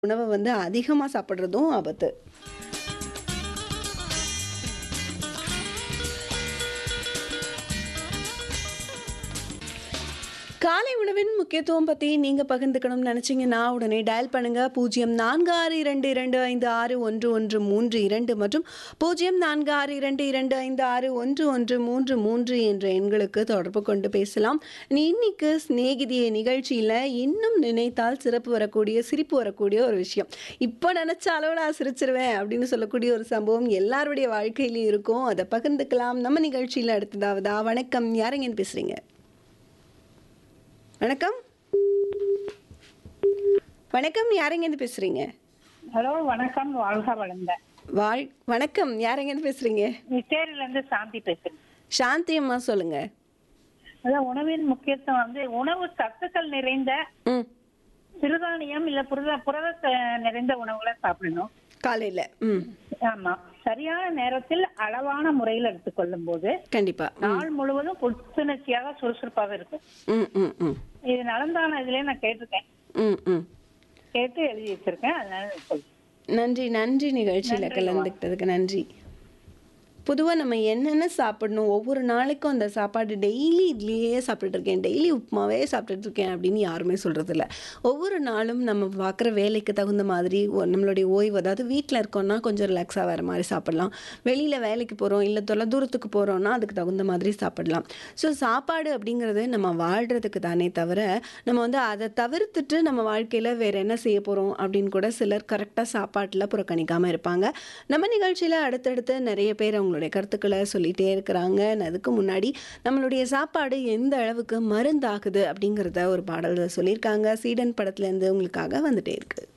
உணவ வந்து அதிகமா சாப்பிடுறதும் ஆபத்து. காலை உணவின் முக்கியத்துவம் பத்தி நீங்க பகிர்ந்துக்கணும்னு நினைச்சீங்கன்னா, உடனே டயல் பண்ணுங்க 0462256113 மற்றும் 0462256113 என்ற எண்களுக்கு தொடர்பு கொண்டு பேசலாம். இன்னைக்கு சிநேகிதியே நிகழ்ச்சியில இன்னும் நினைத்தால் சிறப்பு வரக்கூடிய, சிரிப்பு வரக்கூடிய ஒரு விஷயம். இப்ப நினைச்சாலும் நான் சிரிச்சிருவேன் அப்படின்னு சொல்லக்கூடிய ஒரு சம்பவம் எல்லாருடைய வாழ்க்கையிலயும் இருக்கும். அத பகிர்ந்துக்கலாம். நம்ம நிகழ்ச்சியில அடுத்ததாவதா வணக்கம். யாருங்கன்னு பேசுறீங்க? வணக்கம். வணக்கம். யாருங்கேருந்து பேசுறீங்க? ஹலோ வணக்கம் வாழ்க வளங்க வாழ் வணக்கம். யாருங்கேருந்து பேசுறீங்க? இருந்து சாந்தி பேசுறேன் சாந்தி அம்மா சொல்லுங்க. அதான் உணவின் முக்கியத்துவம் வந்து உணவு சத்துக்கள் நிறைந்த ம். சிறுதானியம் இல்ல புரத புரத ச- நிறைந்த உணவுகளை சாப்பிடணும் காலையில. ம். ஆமா சரியான நேரத்தில் அளவான முறையில் எடுத்துக்கொள்ளும் போது கண்டிப்பா. ம். நாள் முழுவதும் புத்துணர்ச்சியாக சுறுசுறுப்பாக இருக்கும் ம், ம், ம். இது நலந்தான இதுல நான் கேட்டிருக்கேன் ம், ம். கேட்டு எழுதி வச்சிருக்கேன் அதனால சொல்றேன் நன்றி நன்றி நிகழ்ச்சியில நன்றிம்மா. கலந்துக்கிட்டதுக்கு நன்றி. பொதுவா நம்ம என்னென்ன சாப்பிடணும் ஒவ்வொரு நாளைக்கும் அந்த சாப்பாடு டெய்லி இட்லியே சாப்பிட்டுட்டு இருக்கேன் டெய்லி உப்புமாவே சாப்பிட்டுட்டு இருக்கேன் அப்படின்னு யாருமே சொல்றது இல்ல ஒவ்வொரு நாளும் நம்ம பார்க்குற வேலைக்கு தகுந்த மாதிரி ஒ- நம்மளுடைய ஓய்வு அதாவது வீட்டில் இருக்கோம்னா கொஞ்சம் ரிலாக்ஸாக வர மாதிரி சாப்பிடலாம் வெளியில் வேலைக்கு போகிறோம் இல்லை தொலை தூரத்துக்கு போகிறோம்னா அதுக்கு தகுந்த மாதிரி சாப்பிடலாம் ஸோ சாப்பாடு அப்படிங்கிறது நம்ம வாழ்கிறதுக்கு தானே தவிர நம்ம வந்து அதை தவிர்த்துட்டு நம்ம வாழ்க்கையில் வேற என்ன செய்ய போகிறோம் அப்படின்னு கூட சிலர் கரெக்டாக சாப்பாட்டில் புறக்கணிக்காமல் இருப்பாங்க நம்ம நிகழ்ச்சியில் அடுத்தடுத்து நிறைய பேர் அவங்களுடைய கருத்துக்களை சொல்லிகிட்டே இருக்கிறாங்க அதுக்கு முன்னாடி நம்மளுடைய சாப்பாடு எந்த அளவுக்கு மருந்தாகுது அப்படிங்கிறத ஒரு பாடல் சொல்லியிருக்காங்க சீடன் படத்துலேருந்து உங்களுக்காக வந்துட்டே இருக்கு